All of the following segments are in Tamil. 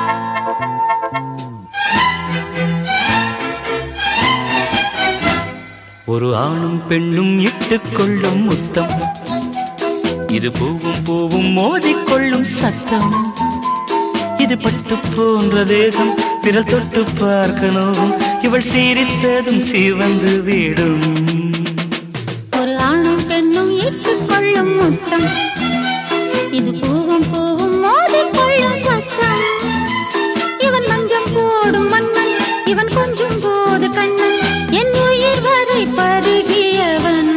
ஒரு ஆணும் பெண்ணும் இட்டுக் கொள்ளும் முத்தம் இது பூவும் பூவும் மோதிக்கொள்ளும் சத்தம் இது பட்டு போன்ற தேகம் விரல் தொட்டு பார்க்கணும் இவள் சீரித்ததும் சிவந்து விடும் ஒரு ஆணும் பெண்ணும் ஏற்றுக்கொள்ளும் முத்தம் இது பூவும் பூவும் மோதிக்கொள்ளும் சத்தம் இவன் மஞ்சம் போடும் மன்னன் இவன் கொஞ்சம் போது கண்ணன் என் உயிர் வரை பருகியவன்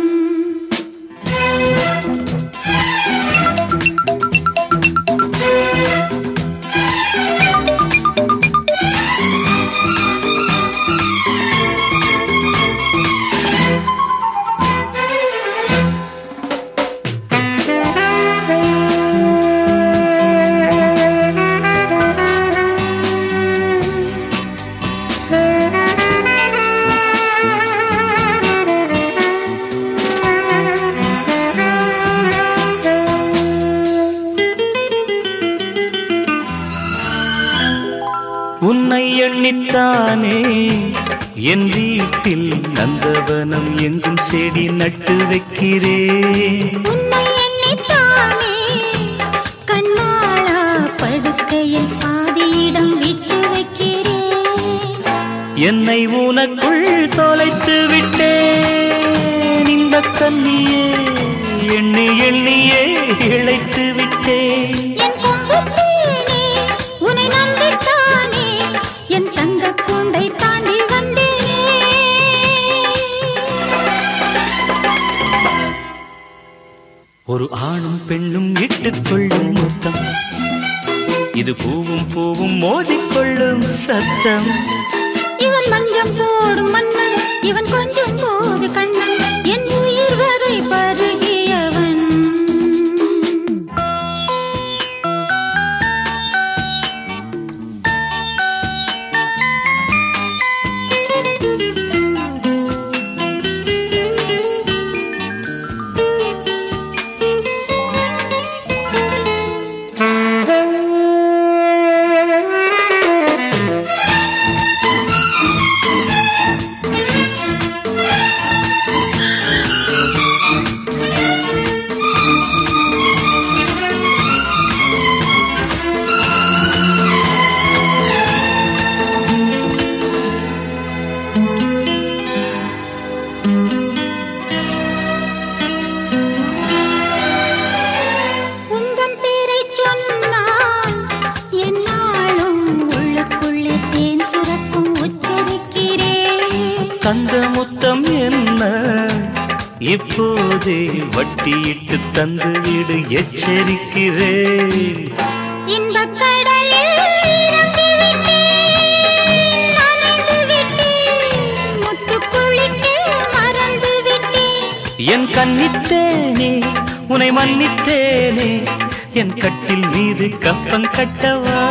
உன்னை எண்ணித்தானே என் வீட்டில் நந்தவனம் எங்கும் செடி நட்டு வைக்கிறேன் உன்னை எண்ணித்தானே கண்ணாளா படுக்கையில் பாதியிடம் விட்டு வைக்கிறேன் என்னை உனக்குள் தொலைத்து விட்டேன் இந்த கண்ணியே எண்ணி எண்ணியே இழைத்து விட்டேன் என் கொம்பு தேனே உன்னை நம்பித்தானே என் தங்க கூண்டை தாண்டி வந்தேனே ஒரு ஆணும் பெண்ணும் இட்டுக்கொள்ளும் முத்தம் இது பூவும் பூவும் மோதிக்கொள்ளும் சத்தம் இவன் மஞ்சம் போடும் மன்னன் இவன் கொஞ்சம் போது கண்ணன் என் உயிர் வரை பருகியவன் உந்தன் பேரைச் சொன்னால் என்னாலும் உள்ளுக்குள்ளே தேன் சுரக்கும் உச்சரிக்கிறேன் தந்த முத்தம் என்ன இப்போதே வட்டியிட்டு தந்து விடு எச்சரிக்கிறேன் இன்பக் கடலில் இறங்கி விட்டேன், நனைந்து விட்டேன், முத்துக் குளிக்க மறந்து விட்டேன். என் கண்ணித்தேனே உனை மன்னித்தேனே என் கட்டில் மீது கப்பம் கட்டவா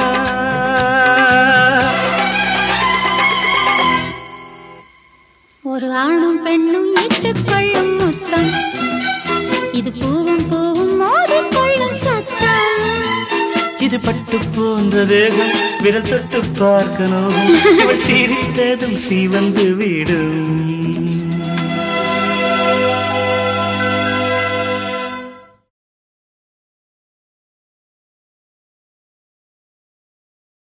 ஒரு ஆணும் பெண்ணும் இட்டுக்கொள்ளும் முத்தம் இது பூவும் பூவும் மோதிக்கொள்ளும் சத்தம் இது பட்டு போன்ற தேகம் விரல் தொட்டு பார்க்கணும் இவள் சிரித்ததும் சிவந்து விடும்